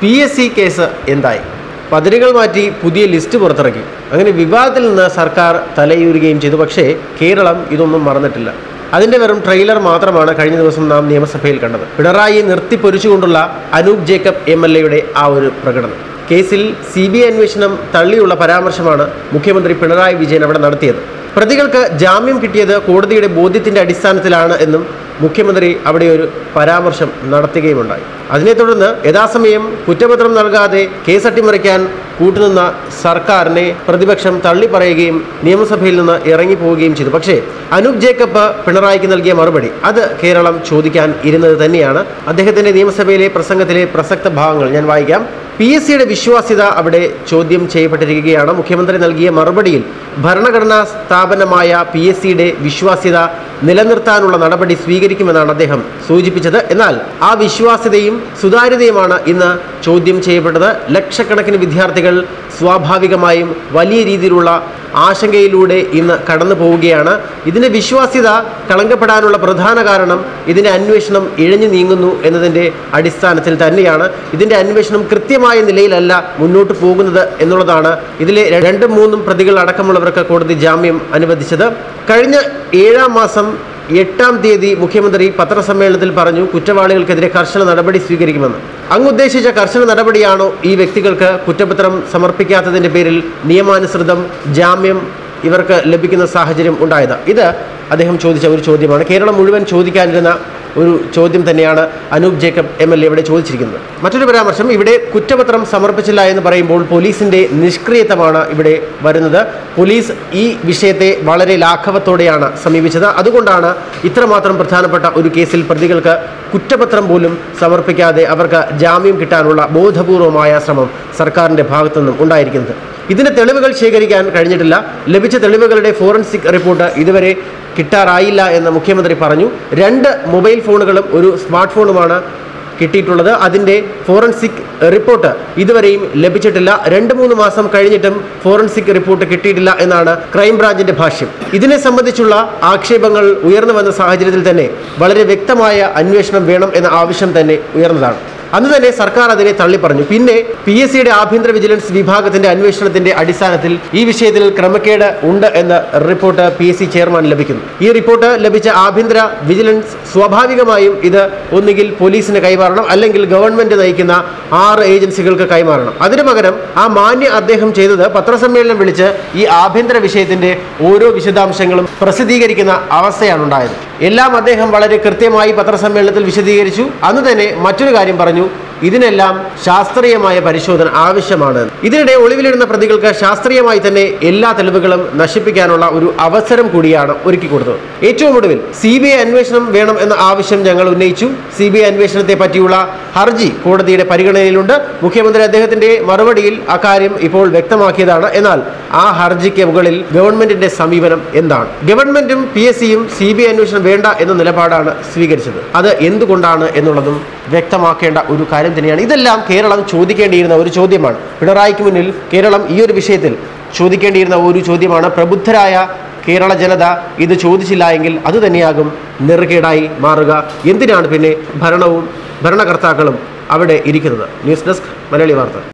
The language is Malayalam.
പി എസ് സി കേസ് എന്തായി പതിരുകൾ മാറ്റി പുതിയ ലിസ്റ്റ് പുറത്തിറക്കി അങ്ങനെ വിവാദത്തിൽ നിന്ന് സർക്കാർ തലയൂരുകയും ചെയ്തു പക്ഷേ കേരളം ഇതൊന്നും മറന്നിട്ടില്ല അതിന്റെ വെറും ട്രെയിലർ മാത്രമാണ് കഴിഞ്ഞ ദിവസം നാം നിയമസഭയിൽ കണ്ടത് പിണറായി നിർത്തിപ്പൊരിച്ചുകൊണ്ടുള്ള അനൂപ് ജേക്കബ് എം എൽ എയുടെ ആ ഒരു പ്രകടനം കേസിൽ സി ബി ഐ അന്വേഷണം തള്ളിയുള്ള പരാമർശമാണ് മുഖ്യമന്ത്രി പിണറായി വിജയൻ അവിടെ നടത്തിയത് പ്രതികൾക്ക് ജാമ്യം കിട്ടിയത് കോടതിയുടെ ബോധ്യത്തിന്റെ അടിസ്ഥാനത്തിലാണ് എന്നും മുഖ്യമന്ത്രി അവിടെ ഒരു പരാമർശം നടത്തുകയുമുണ്ടായി അതിനെ തുടർന്ന് യഥാസമയം കുറ്റപത്രം നൽകാതെ കേസ് അട്ടിമറിക്കാൻ കൂട്ടുനിന്ന സർക്കാരിനെ പ്രതിപക്ഷം തള്ളിപ്പറയുകയും നിയമസഭയിൽ നിന്ന് ഇറങ്ങിപ്പോവുകയും ചെയ്തു പക്ഷേ അനൂപ് ജേക്കബ് പിണറായിക്ക് നൽകിയ മറുപടി അത് കേരളം ചോദിക്കാൻ ഇരുന്നത് തന്നെയാണ് അദ്ദേഹത്തിന്റെ നിയമസഭയിലെ പ്രസംഗത്തിലെ പ്രസക്ത ഭാഗങ്ങൾ ഞാൻ വായിക്കാം പി എസ് സിയുടെ വിശ്വാസ്യത അവിടെ ചോദ്യം ചെയ്യപ്പെട്ടിരിക്കുകയാണ് മുഖ്യമന്ത്രി നൽകിയ മറുപടിയിൽ ഭരണഘടനാ സ്ഥാപനമായ പി എസ് സിയുടെ വിശ്വാസ്യത നിലനിർത്താനുള്ള നടപടി സ്വീകരിക്കുമെന്നാണ് അദ്ദേഹം സൂചിപ്പിച്ചത് എന്നാൽ ആ വിശ്വാസ്യതയും സുതാര്യതയുമാണ് ഇന്ന് ചോദ്യം ചെയ്യപ്പെട്ടത് ലക്ഷക്കണക്കിന് വിദ്യാർത്ഥികൾ സ്വാഭാവികമായും വലിയ രീതിയിലുള്ള ആശങ്കയിലൂടെ ഇന്ന് കടന്നു പോവുകയാണ് ഇതിൻ്റെ വിശ്വാസ്യത കളങ്കപ്പെടാനുള്ള പ്രധാന കാരണം ഇതിൻ്റെ അന്വേഷണം ഇഴഞ്ഞു നീങ്ങുന്നു എന്നതിൻ്റെ അടിസ്ഥാനത്തിൽ തന്നെയാണ് ഇതിൻ്റെ അന്വേഷണം കൃത്യമായ നിലയിലല്ല മുന്നോട്ട് പോകുന്നത് എന്നുള്ളതാണ് ഇതിലെ രണ്ടും മൂന്നും പ്രതികൾ അടക്കമുള്ളവർക്ക് കോടതി ജാമ്യം അനുവദിച്ചത് കഴിഞ്ഞ ഏഴാം മാസം എട്ടാം തീയതി മുഖ്യമന്ത്രി പത്രസമ്മേളനത്തിൽ പറഞ്ഞു കുറ്റവാളികൾക്കെതിരെ കർശന നടപടി സ്വീകരിക്കുമെന്ന് അങ്ങ് ഉദ്ദേശിച്ച കർശന നടപടിയാണോ ഈ വ്യക്തികൾക്ക് കുറ്റപത്രം സമർപ്പിക്കാത്തതിന്റെ പേരിൽ നിയമാനുസൃതം ജാമ്യം ഇവർക്ക് ലഭിക്കുന്ന സാഹചര്യം ഉണ്ടായത് ഇത് അദ്ദേഹം ചോദിച്ച ഒരു ചോദ്യമാണ് കേരളം മുഴുവൻ ചോദിക്കാനിരുന്ന ഒരു ചോദ്യം തന്നെയാണ് Anoop Jacob M L A ഇവിടെ ചോദിച്ചിരിക്കുന്നത് മറ്റൊരു പരാമർശം ഇവിടെ കുറ്റപത്രം സമർപ്പിച്ചില്ല എന്ന് പറയുമ്പോൾ പോലീസിന്റെ നിഷ്ക്രിയത്വമാണ് ഇവിടെ വരുന്നത് പോലീസ് ഈ വിഷയത്തെ വളരെ ലാഘവത്തോടെയാണ് സമീപിച്ചത് അതുകൊണ്ടാണ് ഇത്രമാത്രം പ്രധാനപ്പെട്ട ഒരു കേസിൽ പ്രതികൾക്ക് കുറ്റപത്രം പോലും സമർപ്പിക്കാതെ അവർക്ക് ജാമ്യം കിട്ടാനുള്ള ബോധപൂർവമായ ശ്രമം സർക്കാരിന്റെ ഭാഗത്തുനിന്നും ഉണ്ടായിരിക്കുന്നത് ഇതിന്റെ തെളിവുകൾ ശേഖരിക്കാൻ കഴിഞ്ഞിട്ടില്ല ലഭിച്ച തെളിവുകളുടെ ഫോറൻസിക് റിപ്പോർട്ട് ഇതുവരെ കിട്ടാറായില്ല എന്ന് മുഖ്യമന്ത്രി പറഞ്ഞു രണ്ട് മൊബൈൽ ഫോണുകളും ഒരു സ്മാർട്ട് ഫോണുമാണ് കിട്ടിയിട്ടുള്ളത് അതിൻ്റെ ഫോറൻസിക് റിപ്പോർട്ട് ഇതുവരെയും ലഭിച്ചിട്ടില്ല രണ്ട് മൂന്ന് മാസം കഴിഞ്ഞിട്ടും ഫോറൻസിക് റിപ്പോർട്ട് കിട്ടിയിട്ടില്ല എന്നാണ് ക്രൈംബ്രാഞ്ചിന്റെ ഭാഷ്യം ഇതിനെ സംബന്ധിച്ചുള്ള ആക്ഷേപങ്ങൾ ഉയർന്നു വന്ന സാഹചര്യത്തിൽ തന്നെ വളരെ വ്യക്തമായ അന്വേഷണം വേണം എന്ന ആവശ്യം തന്നെ ഉയർന്നതാണ് അന്ന് തന്നെ സർക്കാർ അതിനെ തള്ളിപ്പറഞ്ഞു പിന്നെ പി എസ് സിയുടെ ആഭ്യന്തര വിജിലൻസ് വിഭാഗത്തിന്റെ അന്വേഷണത്തിന്റെ അടിസ്ഥാനത്തിൽ ഈ വിഷയത്തിൽ ക്രമക്കേട് ഉണ്ട് എന്ന report P S C chairman ലഭിക്കുന്നു ഈ റിപ്പോർട്ട് ലഭിച്ച ആഭ്യന്തര വിജിലൻസ് സ്വാഭാവികമായും ഇത് ഒന്നുകിൽ പോലീസിന് കൈമാറണം അല്ലെങ്കിൽ ഗവൺമെന്റ് നയിക്കുന്ന ആറ് ഏജൻസികൾക്ക് കൈമാറണം അതിനു പകരം ആ മാന്യ അദ്ദേഹം ചെയ്തത് പത്രസമ്മേളനം വിളിച്ച് ഈ ആഭ്യന്തര വിഷയത്തിന്റെ ഓരോ വിശദാംശങ്ങളും പ്രസിദ്ധീകരിക്കുന്ന അവസ്ഥയാണ് ഉണ്ടായത് എല്ലാം അദ്ദേഹം വളരെ കൃത്യമായി പത്രസമ്മേളനത്തിൽ വിശദീകരിച്ചു അന്ന് തന്നെ മറ്റൊരു കാര്യം പറഞ്ഞു ഇതിനെല്ലാം ശാസ്ത്രീയമായ പരിശോധന ആവശ്യമാണ് ഇതിനിടെ ഒളിവിലിടുന്ന പ്രതികൾക്ക് ശാസ്ത്രീയമായി തന്നെ എല്ലാ തെളിവുകളും നശിപ്പിക്കാനുള്ള ഒരു അവസരം കൂടിയാണ് ഒരുക്കി കൊടുത്തത് ഏറ്റവും ഒടുവിൽ സി ബി ഐ അന്വേഷണം വേണം എന്ന ആവശ്യം ഞങ്ങൾ ഉന്നയിച്ചു സി ബി ഐ അന്വേഷണത്തെ പറ്റിയുള്ള ഹർജി കോടതിയുടെ പരിഗണനയിലുണ്ട് മുഖ്യമന്ത്രി അദ്ദേഹത്തിന്റെ മറുപടിയിൽ അക്കാര്യം ഇപ്പോൾ വ്യക്തമാക്കിയതാണ് എന്നാൽ ആ ഹർജിക്ക് മുകളിൽ ഗവൺമെന്റിന്റെ സമീപനം എന്താണ് ഗവൺമെന്റും പി എസ് സിയും സി ബി ഐ അന്വേഷണം വേണ്ട എന്ന നിലപാടാണ് സ്വീകരിച്ചത് അത് എന്തുകൊണ്ടാണ് എന്നുള്ളതും വ്യക്തമാക്കേണ്ട ഒരു കാര്യം തന്നെയാണ് ഇതെല്ലാം കേരളം ചോദിക്കേണ്ടിയിരുന്ന ഒരു ചോദ്യമാണ് പിണറായിക്ക് മുന്നിൽ കേരളം ഈ ഒരു വിഷയത്തിൽ ചോദിക്കേണ്ടിയിരുന്ന ഒരു ചോദ്യമാണ് പ്രബുദ്ധരായ കേരള ജനത ഇത് ചോദിച്ചില്ല എങ്കിൽ അത് തന്നെയാകും നെറുകേടായി മാറുക എന്തിനാണ് പിന്നെ ഭരണവും ഭരണകർത്താക്കളും അവിടെ ഇരിക്കുന്നത് ന്യൂസ് ഡെസ്ക് മലയാളി വാർത്ത